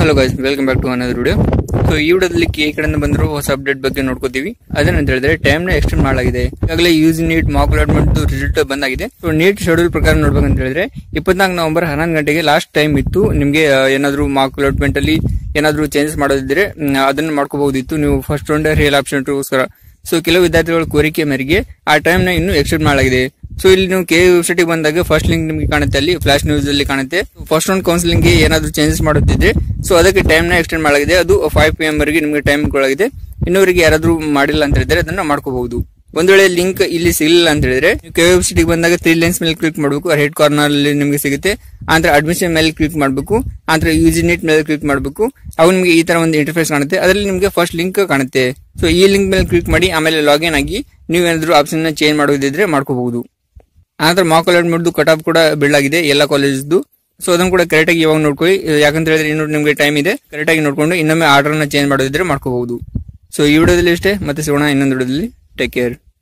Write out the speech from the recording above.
hello guys welcome back to another video so ಈ ವಿಡಿಯೋದಲ್ಲಿ K ಕಡೆಯಿಂದ ಬಂದಿರೋ ಹೊಸ ಅಪ್ಡೇಟ್ ಬಗ್ಗೆ ನೋಡ್ಕೋತೀವಿ ಅದೇನಂತ ಹೇಳಿದ್ರೆ ಟೈಮ್ ನ ಎಕ್ಸ್ಟೆಂಡ್ ಮಾಡಲಾಗಿದೆ ಈಗಾಗಲೇ ಯೂಸ್ ನೀಟ್ ಮಾಕ್ ಅಲಾಟ್ಮೆಂಟ್ ರಿಸಲ್ಟ್ ಬಂದಾಗಿದೆ ಸೊ ನೀಟ್ ಶೆಡ್ಯೂಲ್ ಪ್ರಕಾರ ನೋಡ್ಬೇಕಂತ ಹೇಳಿದ್ರೆ ಇಪ್ಪತ್ನಾಲ್ಕು ನವೆಂಬರ್ ಹನ್ನೊಂದು ಗಂಟೆಗೆ ಲಾಸ್ಟ್ ಟೈಮ್ ಇತ್ತು ನಿಮಗೆ ಆ, ಏನಾದ್ರೂ ಮಾಕ್ ಅಲಾಟ್ಮೆಂಟ್ ಅಲ್ಲಿ ಏನಾದ್ರೂ ಚೇಂಜಸ್ ಮಾಡೋದಿದ್ರೆ ಮ್, ಅದನ್ನ ಮಾಡ್ಕೋಬಹುದಿತ್ತು ನೀವು ಫಸ್ಟ್ ರೌಂಡ್ ರಿಯಲ್ ಆಪ್ಷನ್ಗೋಸ್ಕರ ಸೊ ಕೆಲವು ವಿದ್ಯಾರ್ಥಿಗಳ ಕೋರಿಕೆ ಮೇರೆಗೆ ಆ ಟೈಮ್ ನ ಇನ್ನು ಎಕ್ಸ್ಟೆಂಡ್ ಮಾಡಲಾಗಿದೆ ಸೊ ಇಲ್ಲಿ ನೀವು ಕೆ ವೆಬ್ಸೈಟ್ ಬಂದಾಗ ಫಸ್ಟ್ ಲಿಂಕ್ ನಿಮಗೆ ಕಾಣುತ್ತೆ ಅಲ್ಲಿ ಫ್ಲಾಶ್ ನ್ಯೂಸ್ ಅಲ್ಲಿ ಕಾಣುತ್ತೆ ಫಸ್ಟ್ ರೌಂಡ್ ಕೌನ್ಸಿಲಿಂಗ್ ಗೆ ಏನಾದ್ರು ಚೇಂಜಸ್ ಮಾಡುತ್ತಿದ್ರೆ ಸೊ ಅದಕ್ಕೆ ಟೈಮ್ ನ ಎಕ್ಸ್ಟೆಂಡ್ ಮಾಡಲಾಗಿದೆ ಅದು ಫೈವ್ ಪಿ ಎಂ ವರೆಗೆ ನಿಮಗೆ ಟೈಮ್ ಕೊಡಲಾಗಿದೆ ಇನ್ನೂವರೆಗೆ ಯಾರಾದ್ರೂ ಮಾಡಿಲ್ಲ ಅಂತ ಹೇಳಿದ್ರೆ ಅದನ್ನ ಮಾಡ್ಕೋಬಹುದು ಒಂದ್ ವೇಳೆ ಲಿಂಕ್ ಇಲ್ಲಿ ಸಿಗಲಿಲ್ಲ ಅಂತ ಹೇಳಿದ್ರೆ ಕೆ ವೆಬ್ಸೈಟ್ ಬಂದಾಗ ತ್ರೀ ಲೈನ್ಸ್ ಮೇಲೆ ಕ್ಲಿಕ್ ಮಾಡಬೇಕು ರೈಟ್ ಕಾರ್ನರ್ ಅಲ್ಲಿ ನಿಮಗೆ ಸಿಗುತ್ತೆ ಅಂದ್ರೆ ಅಡ್ಮಿಷನ್ ಮೇಲೆ ಕ್ಲಿಕ್ ಮಾಡಬೇಕು ಅಂದ್ರೆ ಯೂಸಿನೆಟ್ ಮೇಲೆ ಕ್ಲಿಕ್ ಮಾಡಬೇಕು ಅವು ನಿಮಗೆ ಈ ತರ ಒಂದು ಇಂಟರ್ಫೇಸ್ ಕಾಣುತ್ತೆ ಅದರಲ್ಲಿ ನಿಮಗೆ ಫಸ್ಟ್ ಲಿಂಕ್ ಕಾಣುತ್ತೆ ಸೊ ಈ ಲಿಂಕ್ ಮೇಲೆ ಕ್ಲಿಕ್ ಮಾಡಿ ಆಮೇಲೆ ಲಾಗಿನ್ ಆಗಿ ನೀವು ಏನಾದ್ರು ಆಪ್ಷನ್ ಚೇಂಜ್ ಮಾಡೋದಿದ್ರೆ ಮಾಡ್ಕೋಬಹುದು ಆನಂತರ ಮಾಕ್ ಅಲಾಟ್ಮೆಂಟ್ ಕಟ್ ಆಫ್ ಕೂಡ ಬೀಳಾಗಿದೆ ಎಲ್ಲ ಕಾಲೇಜ್ದು ಸೊ ಅದನ್ನು ಕೂಡ ಕರೆಕ್ಟ್ ಆಗಿ ಇವಾಗ ನೋಡ್ಕೊಳ್ಳಿ ಯಾಕಂತ ಹೇಳಿದ್ರೆ ಇನ್ನು ನಿಮಗೆ ಟೈಮ್ ಇದೆ ಕರೆಕ್ಟ್ ಆಗಿ ನೋಡ್ಕೊಂಡು ಇನ್ನೊಮ್ಮೆ ಆರ್ಡರ್ ನ ಚೇಂಜ್ ಮಾಡೋದಿದ್ರೆ ಮಾಡ್ಕೋಬಹುದು ಸೊ ಈ ವಿಡಿಯೋದಲ್ಲಿ ಇಷ್ಟೇ ಮತ್ತೆ ಸಿಗೋಣ ಇನ್ನೊಂದು ವಿಡಿಯೋದಲ್ಲಿ ಟೇಕ್ ಕೇರ್